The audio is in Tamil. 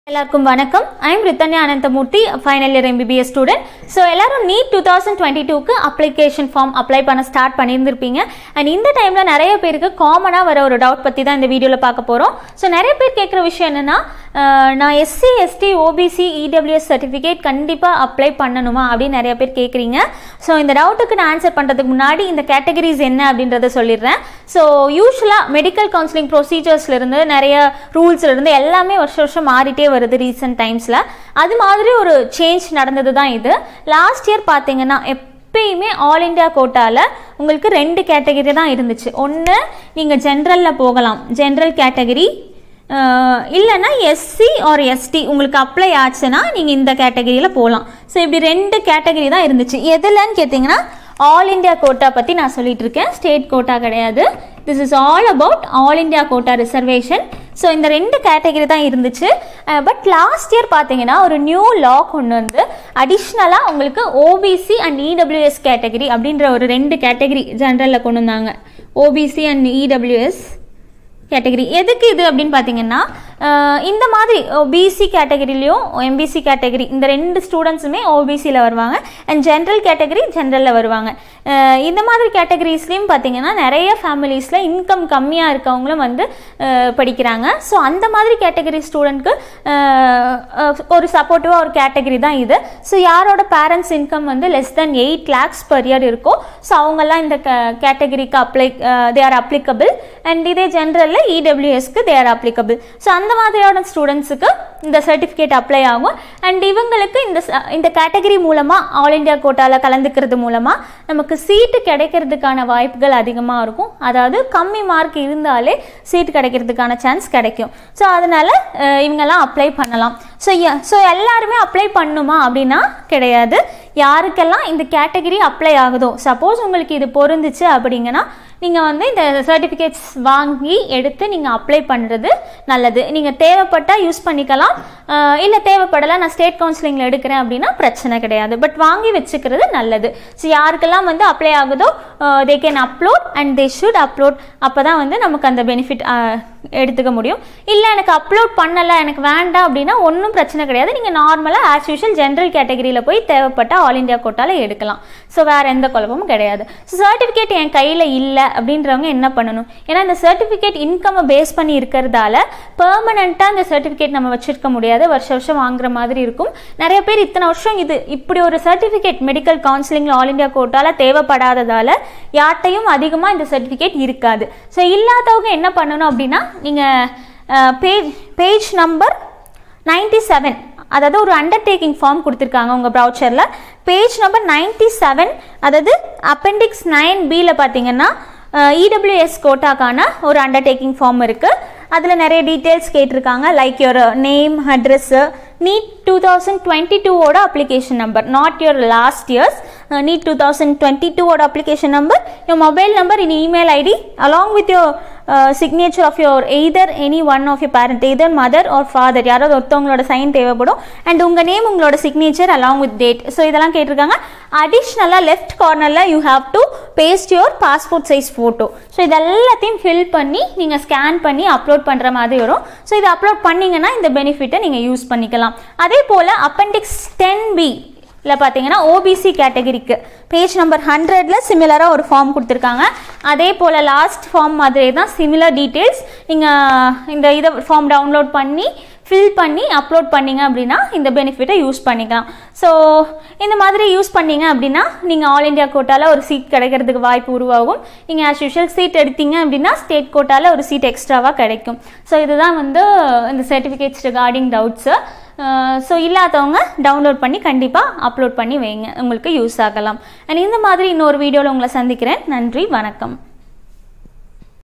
எல்லாருக்கும் வணக்கம் I'm Rithanya Ananthamurthy final year MBBS student so எல்லாரும் நீட் டூ தௌசண்ட் டுவெண்ட்டி டூக்கு அப்ளிகேஷன் ஃபார்ம் அப்ளை பண்ண ஸ்டார்ட் பண்ணியிருந்திருப்பீங்க அண்ட் இந்த டைமில் நிறைய பேருக்கு காமனாக வர ஒரு டவுட் பற்றி தான் இந்த வீடியோவில் பார்க்க போகிறோம் ஸோ நிறைய பேர் கேட்குற விஷயம் என்னென்னா நான் SC ST OBC EWS certificate கண்டிப்பாக அப்ளை பண்ணணுமா அப்படின்னு நிறைய பேர் கேட்குறீங்க ஸோ இந்த டவுட்டுக்கு நான் ஆன்சர் பண்ணுறதுக்கு முன்னாடி இந்த கேட்டகரிஸ் என்ன அப்படின்றத சொல்லிடுறேன் ஸோ யூஸ்வலாக மெடிக்கல் கவுன்சிலிங் ப்ரொசீஜர்ஸ்லேருந்து நிறைய ரூல்ஸ்லேருந்து எல்லாமே வருஷம் வருஷம் மாறிட்டே வருது ரீசெண்ட் டைம்ஸில் அது மாதிரி ஒரு சேஞ்ச் நடந்தது தான் இது லாஸ்ட் இயர் பார்த்தீங்கன்னா எப்பயுமே ஆல் இண்டியா கோட்டாவில் உங்களுக்கு ரெண்டு கேட்டகரி தான் இருந்துச்சு ஒன்று நீங்கள் ஜென்ரலில் போகலாம் ஜென்ரல் கேட்டகரி இல்லைன்னா எஸ்சி ஆர் எஸ்டி உங்களுக்கு அப்ளை ஆச்சுன்னா நீங்கள் இந்த கேட்டகரியில் போகலாம் ஸோ இப்படி ரெண்டு கேட்டகரி தான் இருந்துச்சு எதுலன்னு கேட்டிங்கன்னா ஆல் இண்டியா கோட்டா பற்றி நான் சொல்லிட்டு இருக்கேன் ஸ்டேட் கோட்டா கிடையாது this is all about all India quota reservation so இந்த ரெண்டு கேட்டகரி தான் இருந்துச்சு பட் லாஸ்ட் இயர் பார்த்தீங்கன்னா ஒரு நியூ லா கொண்டு வந்து அடிஷ்னலாக உங்களுக்கு ஓபிசி அண்ட் இடபிள்யூஎஸ் கேட்டகரி அப்படின்ற ஒரு ரெண்டு கேட்டகரி ஜென்ரலில் கொண்டு வந்தாங்க ஓபிசி அண்ட் இடபிள்யூஎஸ் கேட்டகரி எதுக்கு இது அப்படின்னு பார்த்தீங்கன்னா இந்த மாதிரி பிசி கேட்டகரிலையும் எம்பிசி கேட்டகரி இந்த ரெண்டு ஸ்டூடெண்ட்ஸுமே ஓபிசியில் வருவாங்க அண்ட் ஜென்ரல் கேட்டகரி ஜென்ரலில் வருவாங்க இந்த மாதிரி கேட்டகரிஸ்லேயும் பார்த்தீங்கன்னா நிறைய ஃபேமிலிஸில் இன்கம் கம்மியாக இருக்கவங்களும் வந்து படிக்கிறாங்க ஸோ அந்த மாதிரி கேட்டகரி ஸ்டூடெண்ட்க்கு ஒரு சப்போர்ட்டிவாக ஒரு கேட்டகரி தான் இது ஸோ யாரோட பேரண்ட்ஸ் இன்கம் வந்து less than eight lakhs per year இருக்கோ ஸோ அவங்கெல்லாம் இந்த கேட்டகரிக்கு apply they are applicable and இதே ஜென்ரலில் இடபிள்யூஎஸ்க்கு தே ஆர் அப்ளிகபிள் ஸோ அந்த மாதிரியான ஸ்டூடெண்ட்ஸுக்கு இந்த சர்டிஃபிகேட் அப்ளை ஆகும் அண்ட் இவங்களுக்கு இந்த இந்த கேட்டகரி மூலமாக ஆல் இண்டியா கோட்டாவில் கலந்துக்கிறது மூலமாக நமக்கு சீட்டு கிடைக்கிறதுக்கான வாய்ப்புகள் அதிகமாக இருக்கும் அதாவது கம்மி மார்க் இருந்தாலே சீட் கிடைக்கிறதுக்கான சான்ஸ் கிடைக்கும் ஸோ அதனால் இவங்கெல்லாம் அப்ளை பண்ணலாம் ஸோ ஸோ எல்லாருமே அப்ளை பண்ணுமா அப்படின்னா கிடையாது யாருக்கெல்லாம் இந்த கேட்டகரி அப்ளை ஆகுதோ சப்போஸ் உங்களுக்கு இது பொருந்துச்சு அப்படிங்கன்னா நீங்கள் வந்து இந்த சர்டிஃபிகேட்ஸ் வாங்கி எடுத்து நீங்கள் அப்ளை பண்ணுறது நல்லது நீங்கள் தேவைப்பட்டால் யூஸ் பண்ணிக்கலாம் இல்லை தேவைப்படலை நான் ஸ்டேட் கவுன்சிலிங்கில் எடுக்கிறேன் அப்படின்னா பிரச்சனை கிடையாது பட் வாங்கி வச்சுக்கிறது நல்லது ஸோ யாருக்கெல்லாம் வந்து அப்ளை ஆகுதோ they can upload and they should upload அப்போ தான் வந்து நமக்கு அந்த பெனிஃபிட் எடுத்துக்க முடியும் இல்லை எனக்கு அப்லோட் பண்ணலை எனக்கு வேண்டாம் அப்படின்னா ஒன்றும் பிரச்சனை கிடையாது நீங்கள் நார்மலாக ஆஸ் யூஷுவல் ஜென்ரல் கேட்டகரியில் போய் தேவைப்பட்டால் ஆல் இண்டியா கோட்டாவில் எடுக்கலாம் ஸோ வேறு எந்த குழப்பமும் கிடையாது ஸோ சர்டிஃபிகேட் என் கையில் இல்லை அப்படின்றவங்க என்ன பண்ணணும் ஏன்னா இந்த சர்டிஃபிகேட் இன்கம்மை பேஸ் பண்ணி இருக்கிறதால பெர்மனண்ட்டாக இந்த சர்டிஃபிகேட் நம்ம வச்சுருக்க முடியாது வருஷம் வருஷம் வாங்குற மாதிரி இருக்கும் நிறைய பேர் இத்தனை வருஷம் இது இப்படி ஒரு சர்டிஃபிகேட் மெடிக்கல் கவுன்சிலிங்கில் ஆல் இண்டியா கோட்டாவில் தேவைப்படாததால் யார்ட்டையும் அதிகமாக இந்த சர்டிஃபிகேட் இருக்காது ஸோ இல்லாதவங்க என்ன பண்ணணும் அப்படின்னா நீங்கள் page page number ninety seven அதாவது ஒரு அண்டர்டேக்கிங் ஃபார்ம் கொடுத்துருக்காங்க உங்கள் ப்ரௌச்சரில் பேஜ் நம்பர் நைன்டி செவன் அதாவது அப்பெண்டிக்ஸ் நைன் பியில் பார்த்தீங்கன்னா இடபிள்யூஎஸ் கோட்டாக்கான ஒரு அண்டர்டேக்கிங் ஃபார்ம் இருக்குது அதில் நிறைய டீட்டெயில்ஸ் கேட்டிருக்காங்க like your name address NEET two thousand twenty டூவோட application number not your last years NEET two thousand twenty டூவோட application number your mobile number in email ID along with your signature of your either any one of your parent either mother or father யாராவது ஒருத்தவங்களோட சைன் தேவைப்படும் அண்ட் உங்கள் நேம் உங்களோட signature along with date so இதெல்லாம் கேட்டிருக்காங்க அடிஷ்னலாக லெஃப்ட் கார்னரில் you have to paste your passport size photo so இது எல்லாத்தையும் ஃபில் பண்ணி நீங்கள் ஸ்கேன் பண்ணி அப்லோட் பண்ணுற மாதிரி வரும் ஸோ இதை அப்லோட் பண்ணிங்கன்னா இந்த பெனிஃபிட்டை நீங்கள் யூஸ் பண்ணிக்கலாம் அதே போல் அப்பெண்டிக்ஸ் டென் பி இல்லை பார்த்தீங்கன்னா ஓபிசி கேட்டகரிக்கு பேஜ் நம்பர் ஹண்ட்ரடில் சிமிலராக ஒரு ஃபார்ம் கொடுத்துருக்காங்க அதே போல் லாஸ்ட் ஃபார்ம் மாதிரி தான் சிமிலர் டீட்டெயில்ஸ் நீங்கள் இந்த இதை ஃபார்ம் டவுன்லோட் பண்ணி ஃபில் பண்ணி அப்லோட் பண்ணிங்க அப்படின்னா இந்த பெனிஃபிட்டை யூஸ் பண்ணிக்கலாம் ஸோ இந்த மாதிரி யூஸ் பண்ணிங்க அப்படின்னா நீங்கள் ஆல் இண்டியா கோட்டாவில் ஒரு சீட் கிடைக்கிறதுக்கு வாய்ப்பு உருவாகும் நீங்கள் ஆஸ் யூஷுவல் சீட் எடுத்தீங்க அப்படின்னா ஸ்டேட் கோட்டாவில் ஒரு சீட் எக்ஸ்ட்ராவாக கிடைக்கும் ஸோ இதுதான் வந்து இந்த சர்டிஃபிகேட்ஸ் ரிகார்டிங் டவுட்ஸு ஸோ இல்லாதவங்க டவுன்லோட் பண்ணி கண்டிப்பாக அப்லோட் பண்ணி வைங்க உங்களுக்கு யூஸ் ஆகலாம் அண்ட் இந்த மாதிரி இன்னொரு வீடியோவில் உங்களை சந்திக்கிறேன் நன்றி வணக்கம்